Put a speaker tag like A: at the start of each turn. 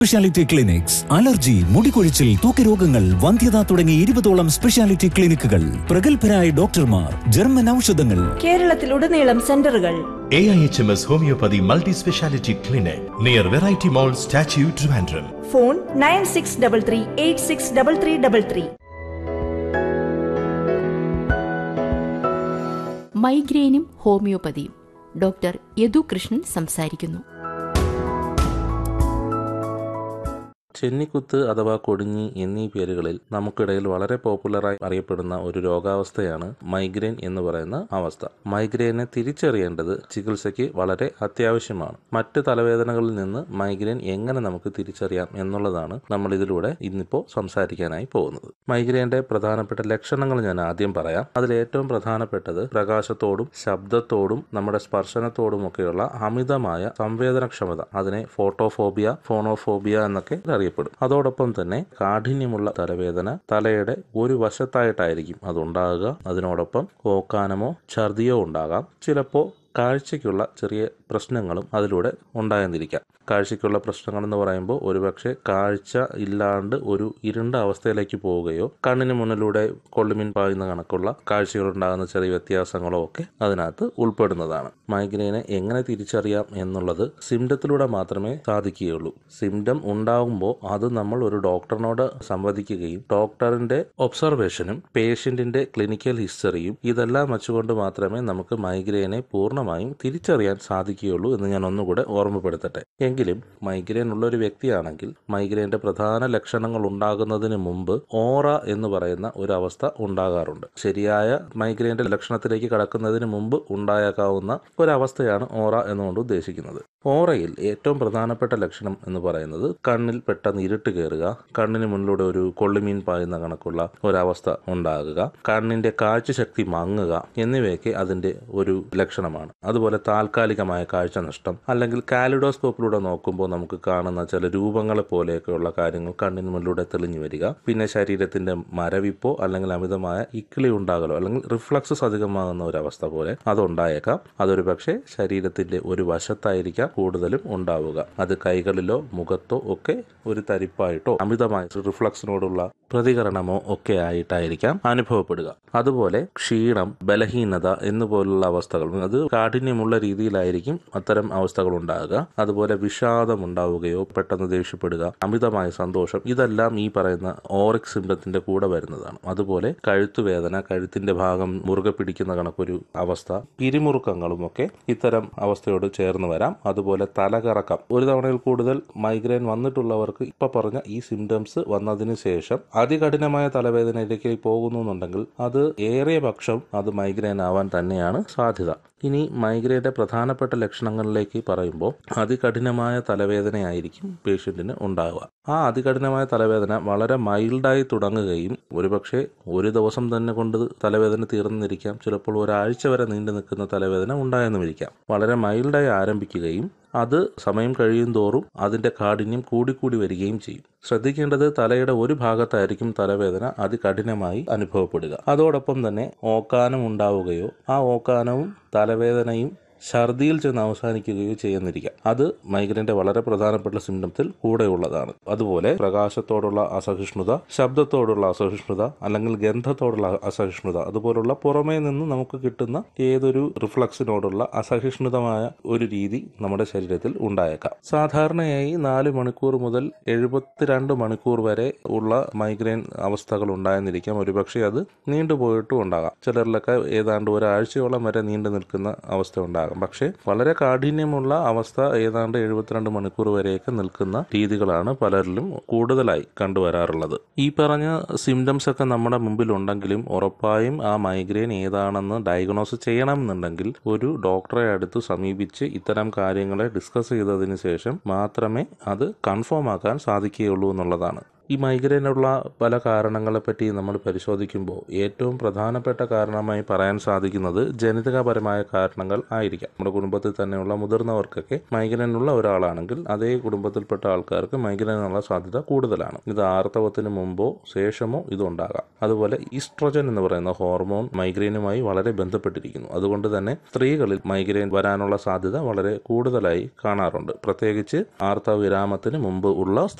A: speciality clinics allergy മുടികൊഴിച്ചിൽ തൂക്കരോഗങ്ങൾ വന്ധ്യത തുടങ്ങി ഇരുപതോളം സ്പെഷ്യാലിറ്റി ക്ലിനിക്കുകൾ പ്രഗത്ഭരായ ഡോക്ടർമാർ ജർമ്മൻ ഔഷധങ്ങൾ
B: കേരളത്തിലുടനീളം സെന്ററുകൾ
C: A I H M S homoeopathy multi speciality clinic near variety mall statue Trivandrum
B: phone nine six double three eight six double three double three
D: മൈഗ്രെയിനും ഹോമിയോപ്പതിയും ഡോക്ടർ യദു കൃഷ്ണൻ സംസാരിക്കുന്നു
E: ചെന്നിക്കുത്ത് അഥവാ കൊടിഞ്ഞി എന്നീ പേരുകളിൽ നമുക്കിടയിൽ വളരെ പോപ്പുലറായി അറിയപ്പെടുന്ന ഒരു രോഗാവസ്ഥയാണ് മൈഗ്രെയിൻ എന്ന് പറയുന്ന അവസ്ഥ മൈഗ്രെയിനെ തിരിച്ചറിയേണ്ടത് ചികിത്സയ്ക്ക് വളരെ അത്യാവശ്യമാണ് മറ്റ് തലവേദനകളിൽ നിന്ന് മൈഗ്രെയിൻ എങ്ങനെ നമുക്ക് തിരിച്ചറിയാം എന്നുള്ളതാണ് നമ്മൾ ഇതിലൂടെ ഇന്നിപ്പോൾ സംസാരിക്കാനായി പോകുന്നത് മൈഗ്രെയിന്റെ പ്രധാനപ്പെട്ട ലക്ഷണങ്ങൾ ഞാൻ ആദ്യം പറയാം അതിൽ ഏറ്റവും പ്രധാനപ്പെട്ടത് പ്രകാശത്തോടും ശബ്ദത്തോടും നമ്മുടെ സ്പർശനത്തോടും ഒക്കെയുള്ള അമിതമായ സംവേദനക്ഷമത അതിനെ ഫോട്ടോഫോബിയ ഫോണോഫോബിയ എന്നൊക്കെ അറിയപ്പെടും അതോടൊപ്പം തന്നെ കാഠിന്യമുള്ള തലവേദന തലയുടെ ഒരു വശത്തായിട്ടായിരിക്കും അതുണ്ടാകുക അതിനോടൊപ്പം ഓക്കാനമോ ഛർദിയോ ഉണ്ടാകാം ചിലപ്പോൾ കാഴ്ചയ്ക്കുള്ള ചെറിയ പ്രശ്നങ്ങളും അതിലൂടെ ഉണ്ടായെന്നിരിക്കാം കാഴ്ചയ്ക്കുള്ള പ്രശ്നങ്ങൾ എന്ന് പറയുമ്പോൾ ഒരുപക്ഷെ കാഴ്ച ഇല്ലാണ്ട് ഒരു ഇരുണ്ട അവസ്ഥയിലേക്ക് പോവുകയോ കണ്ണിന് മുന്നിലൂടെ കൊള്ളിമിൻ പായുന്ന കണക്കുള്ള കാഴ്ചകളുണ്ടാകുന്ന ചെറിയ വ്യത്യാസങ്ങളോ ഒക്കെ അതിനകത്ത് ഉൾപ്പെടുന്നതാണ് മൈഗ്രെയിനെ എങ്ങനെ തിരിച്ചറിയാം എന്നുള്ളത് സിംറ്റത്തിലൂടെ മാത്രമേ സാധിക്കുകയുള്ളൂ സിംറ്റം ഉണ്ടാകുമ്പോൾ അത് നമ്മൾ ഒരു ഡോക്ടറിനോട് സംവദിക്കുകയും ഡോക്ടറിന്റെ ഒബ്സർവേഷനും പേഷ്യന്റിന്റെ ക്ലിനിക്കൽ ഹിസ്റ്ററിയും ഇതെല്ലാം വെച്ചുകൊണ്ട് മാത്രമേ നമുക്ക് മൈഗ്രെയിനെ പൂർണ്ണമായും തിരിച്ചറിയാൻ സാധിക്കുകയുള്ളൂ എന്ന് ഞാൻ ഒന്നുകൂടെ ഓർമ്മപ്പെടുത്തട്ടെ എങ്കിലും മൈഗ്രെയിൻ ഉള്ള ഒരു വ്യക്തിയാണെങ്കിൽ മൈഗ്രെയിന്റെ പ്രധാന ലക്ഷണങ്ങൾ ഉണ്ടാകുന്നതിന് മുമ്പ് ഓറ എന്ന് പറയുന്ന ഒരു അവസ്ഥ ഉണ്ടാകാറുണ്ട് ശരിയായ മൈഗ്രെയിന്റെ ലക്ഷണത്തിലേക്ക് കടക്കുന്നതിന് മുമ്പ് ഉണ്ടായേക്കാവുന്ന ഒരവസ്ഥയാണ് ഓറ എന്നുകൊണ്ട് ഉദ്ദേശിക്കുന്നത് ഓറയിൽ ഏറ്റവും പ്രധാനപ്പെട്ട ലക്ഷണം എന്ന് പറയുന്നത് കണ്ണിൽ പെട്ടെന്ന് ഇരുട്ട് കയറുക കണ്ണിന് മുന്നിലൂടെ ഒരു കൊള്ളിമീൻ പായുന്ന കണക്കുള്ള ഒരവസ്ഥ ഉണ്ടാകുക കണ്ണിന്റെ കാഴ്ചശക്തി മങ്ങുക എന്നിവയൊക്കെ അതിന്റെ ഒരു ലക്ഷണമാണ് അതുപോലെ താൽക്കാലികമായ കാഴ്ച നഷ്ടം അല്ലെങ്കിൽ കാലിഡോസ്കോപ്പിലൂടെ നോക്കുമ്പോൾ നമുക്ക് കാണുന്ന ചില രൂപങ്ങളെ പോലെയൊക്കെയുള്ള കാര്യങ്ങൾ കണ്ണിന് മുന്നിലൂടെ തെളിഞ്ഞു വരിക പിന്നെ ശരീരത്തിന്റെ മരവിപ്പോ അല്ലെങ്കിൽ അമിതമായ ഇക്കിളി ഉണ്ടാകലോ അല്ലെങ്കിൽ റിഫ്ലക്സസ് അധികമാകുന്ന ഒരു അവസ്ഥ പോലെ അതുണ്ടായേക്കാം അതൊരു പക്ഷേ ശരീരത്തിന്റെ ഒരു വശത്തായിരിക്കാം കൂടുതലും ഉണ്ടാവുക അത് കൈകളിലോ മുഖത്തോ ഒക്കെ ഒരു തരിപ്പായിട്ടോ അമിതമായ റിഫ്ലക്സിനോടുള്ള പ്രതികരണമോ ഒക്കെ ആയിട്ടായിരിക്കാം അനുഭവപ്പെടുക അതുപോലെ ക്ഷീണം ബലഹീനത എന്നുപോലുള്ള അവസ്ഥകൾ അത് കാഠിന്യമുള്ള രീതിയിലായിരിക്കും അത്തരം അവസ്ഥകൾ ഉണ്ടാകുക അതുപോലെ വിഷാദം ഉണ്ടാവുകയോ പെട്ടെന്ന് ദേഷ്യപ്പെടുക അമിതമായ സന്തോഷം ഇതെല്ലാം ഈ പറയുന്ന ഓറിക് സിംറ്റത്തിന്റെ കൂടെ വരുന്നതാണ് അതുപോലെ കഴുത്തുവേദന കഴുത്തിന്റെ ഭാഗം മുറുകെ പിടിക്കുന്ന കണക്കൊരു അവസ്ഥ പിരിമുറുക്കങ്ങളും ഒക്കെ ഇത്തരം അവസ്ഥയോട് ചേർന്ന് വരാം അതുപോലെ തലകറക്കം ഒരു തവണയിൽ കൂടുതൽ മൈഗ്രെയിൻ വന്നിട്ടുള്ളവർക്ക് ഇപ്പൊ പറഞ്ഞ ഈ സിംറ്റംസ് വന്നതിന് ശേഷം അതികഠിനമായ തലവേദനയിലേക്ക് പോകുന്നു എന്നുണ്ടെങ്കിൽ അത് ഏറിയ പക്ഷം അത് മൈഗ്രെയിൻ ആവാൻ തന്നെയാണ് സാധ്യത ഇനി മൈഗ്രെയിൻ്റെ പ്രധാനപ്പെട്ട ലക്ഷണങ്ങളിലേക്ക് പറയുമ്പോൾ അതികഠിനമായ തലവേദനയായിരിക്കും പേഷ്യൻറ്റിന് ഉണ്ടാവുക ആ അതികഠിനമായ തലവേദന വളരെ മൈൽഡായി തുടങ്ങുകയും ഒരുപക്ഷെ ഒരു ദിവസം തന്നെ കൊണ്ട് തലവേദന തീർന്നിരിക്കാം ചിലപ്പോൾ ഒരാഴ്ച വരെ നീണ്ടു നിൽക്കുന്ന തലവേദന ഉണ്ടായെന്നുമിരിക്കാം വളരെ മൈൽഡായി ആരംഭിക്കുകയും അത് സമയം കഴിയും തോറും അതിൻ്റെ കാഠിന്യം കൂടിക്കൂടി വരികയും ചെയ്യും ശ്രദ്ധിക്കേണ്ടത് തലയുടെ ഒരു ഭാഗത്തായിരിക്കും തലവേദന അതികഠിനമായി അനുഭവപ്പെടുക അതോടൊപ്പം തന്നെ ഓക്കാനം ഉണ്ടാവുകയോ ആ ഓക്കാനവും തലവേദനയും ഛർദിയിൽ ചെന്ന് അവസാനിക്കുകയോ ചെയ്യുന്നിരിക്കാം അത് മൈഗ്രൈൻ്റെ വളരെ പ്രധാനപ്പെട്ട സിംറ്റംസിൽ കൂടെയുള്ളതാണ് അതുപോലെ പ്രകാശത്തോടുള്ള അസഹിഷ്ണുത ശബ്ദത്തോടുള്ള അസഹിഷ്ണുത അല്ലെങ്കിൽ ഗന്ധത്തോടുള്ള അസഹിഷ്ണുത അതുപോലുള്ള പുറമേ നിന്ന് നമുക്ക് കിട്ടുന്ന ഏതൊരു റിഫ്ലക്സിനോടുള്ള അസഹിഷ്ണുതമായ ഒരു രീതി നമ്മുടെ ശരീരത്തിൽ ഉണ്ടായേക്കാം സാധാരണയായി നാല് മണിക്കൂർ മുതൽ എഴുപത്തിരണ്ട് മണിക്കൂർ വരെ ഉള്ള മൈഗ്രെയിൻ അവസ്ഥകൾ ഉണ്ടായെന്നിരിക്കാം ഒരുപക്ഷെ അത് നീണ്ടുപോയിട്ടും ഉണ്ടാകാം ചിലരിലൊക്കെ ഏതാണ്ട് ഒരാഴ്ചയോളം വരെ നീണ്ടു നിൽക്കുന്ന അവസ്ഥ ഉണ്ടാകാം പക്ഷേ വളരെ കാഠിന്യമുള്ള അവസ്ഥ ഏതാണ്ട് എഴുപത്തിരണ്ട് മണിക്കൂർ വരെയൊക്കെ നിൽക്കുന്ന രീതികളാണ് പലരിലും കൂടുതലായി കണ്ടുവരാറുള്ളത് ഈ പറഞ്ഞ സിംറ്റംസ് ഒക്കെ നമ്മുടെ മുമ്പിൽ ഉണ്ടെങ്കിലും ഉറപ്പായും ആ മൈഗ്രെയിൻ ഏതാണെന്ന് ഡയഗ്നോസ് ചെയ്യണമെന്നുണ്ടെങ്കിൽ ഒരു ഡോക്ടറെ അടുത്ത് സമീപിച്ച് ഇത്തരം കാര്യങ്ങളെ ഡിസ്കസ് ചെയ്തതിന് ശേഷം മാത്രമേ അത് കൺഫേം ആക്കാൻ സാധിക്കുകയുള്ളൂ എന്നുള്ളതാണ് ഈ മൈഗ്രെയിനുള്ള പല കാരണങ്ങളെപ്പറ്റി നമ്മൾ പരിശോധിക്കുമ്പോൾ ഏറ്റവും പ്രധാനപ്പെട്ട കാരണമായി പറയാൻ സാധിക്കുന്നത് ജനിതകപരമായ കാരണങ്ങൾ ആയിരിക്കാം നമ്മുടെ കുടുംബത്തിൽ തന്നെയുള്ള മുതിർന്നവർക്കൊക്കെ മൈഗ്രെയിൻ ഉള്ള ഒരാളാണെങ്കിൽ അതേ കുടുംബത്തിൽപ്പെട്ട ആൾക്കാർക്ക് മൈഗ്രെയിനുള്ള സാധ്യത കൂടുതലാണ് ഇത് ആർത്തവത്തിന് മുമ്പോ ശേഷമോ ഇതുണ്ടാകാം അതുപോലെ ഈസ്ട്രോജൻ എന്ന് പറയുന്ന ഹോർമോൺ മൈഗ്രെയിനുമായി വളരെ ബന്ധപ്പെട്ടിരിക്കുന്നു അതുകൊണ്ട് തന്നെ സ്ത്രീകളിൽ മൈഗ്രെയിൻ വരാനുള്ള സാധ്യത വളരെ കൂടുതലായി കാണാറുണ്ട് പ്രത്യേകിച്ച് ആർത്തവ വിരാമത്തിന് മുമ്പ് ഉള്ള